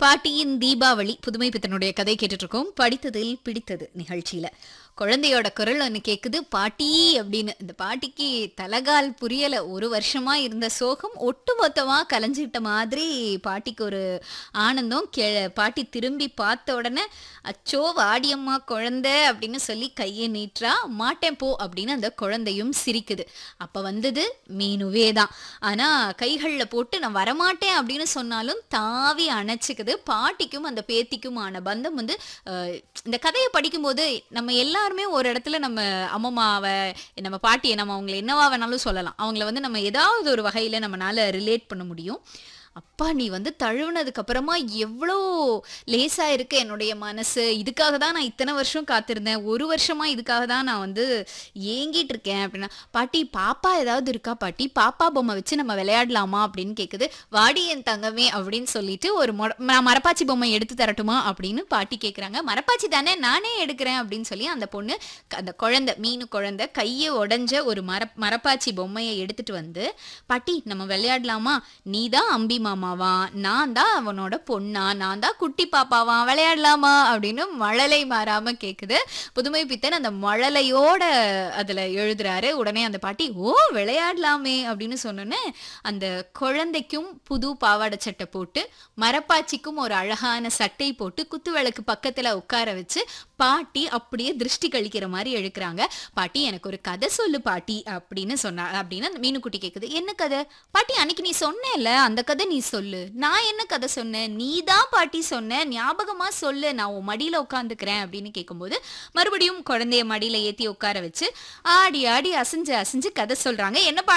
பாட்டியின் தீபாவளி புதுமை பித்தனுடைய கதை கேட்டுட்டு இருக்கோம் படித்ததில் பிடித்தது நிகழ்ச்சியில குழந்தையோட குரல் ஒன்று கேக்குது பாட்டி அப்படின்னு இந்த பாட்டிக்கு தலகால் புரியல ஒரு வருஷமா இருந்த சோகம் ஒட்டுமொத்தமா கலைஞ்சிட்ட மாதிரி பாட்டிக்கு ஒரு ஆனந்தம் கெ பாட்டி திரும்பி பார்த்த உடனே அச்சோ வாடியம்மா குழந்தை அப்படின்னு சொல்லி கையை நீட்டுறா மாட்டேன் போ அப்படின்னு அந்த குழந்தையும் சிரிக்குது அப்ப வந்தது மீனுவே தான் ஆனா கைகள்ல போட்டு நான் வரமாட்டேன் அப்படின்னு சொன்னாலும் தாவி அணைச்சிக்குது பாட்டிக்கும் அந்த பேத்திக்குமான பந்தம் வந்து அஹ், இந்த கதையை படிக்கும்போது நம்ம எல்லாருமே ஒரு இடத்துல நம்ம அம்மம்மாவை நம்ம பாட்டியை நம்ம அவங்களை என்னவா வேணாலும் சொல்லலாம் அவங்கள வந்து நம்ம ஏதாவது ஒரு வகையில நம்மனால ரிலேட் பண்ண முடியும் அப்பா நீ வந்து தழுவுனதுக்கு அப்புறமா எவ்வளோ லேசா இருக்கு என்னுடைய மனசு இதுக்காக தான் நான் இத்தனை வருஷம் காத்திருந்தேன் ஒரு வருஷமா இதுக்காக தான் நான் வந்து ஏங்கிட்டு இருக்கேன் அப்படின்னா பாட்டி பாப்பா ஏதாவது இருக்கா பாட்டி பாப்பா பொம்மை வச்சு நம்ம விளையாடலாமா அப்படின்னு கேக்குது வாடி என் தங்கமே அப்படின்னு சொல்லிட்டு ஒரு மொட- நான் மரப்பாச்சி பொம்மை எடுத்து தரட்டுமா அப்படின்னு பாட்டி கேக்குறாங்க மரப்பாச்சி தானே நானே எடுக்கிறேன் அப்படின்னு சொல்லி அந்த பொண்ணு க- அந்த குழந்தை மீனு குழந்தை கையை உடைஞ்ச ஒரு மர மரப்பாச்சி பொம்மையை எடுத்துட்டு வந்து பாட்டி நம்ம விளையாடலாமா நீ தான் அம்பி மாமாவா நான் தான் அவனோட பொண்ணா நான் தான் குட்டி பாப்பாவா விளையாடலாமா அப்படின்னு மழலை மாறாம கேக்குது புதுமை பித்தன் அந்த மழலையோட அதுல எழுதுறாரு உடனே அந்த பாட்டி ஓ விளையாடலாமே அப்படின்னு சொன்னோன்னே அந்த குழந்தைக்கும் புது பாவாடை சட்டை போட்டு மரப்பாச்சிக்கும் ஒரு அழகான சட்டை போட்டு குத்து விளக்கு பக்கத்துல உட்கார வச்சு பாட்டி அப்படியே திருஷ்டி கழிக்கிற மாதிரி எழுக்கிறாங்க பாட்டி எனக்கு ஒரு கதை சொல்லு பாட்டி அப்படின்னு சொன்னா அப்படின்னு அந்த மீனுக்குட்டி கேக்குது என்ன கதை பாட்டி அன்னைக்கு நீ சொன்னேல்ல அந்த கதை நீ சொல்லு நான் என்ன கதை சொன்னேன் நீ தான் பாட்டி சொன்ன ஞாபகமா சொல்லு நான் உன் மடியில உட்காந்துக்கிறேன் அப்படின்னு கேட்கும்போது மறுபடியும் குழந்தைய மடியில ஏத்தி உட்கார வச்சு ஆடி ஆடி அசைஞ்சு அசைஞ்சு கதை சொல்றாங்க என்ன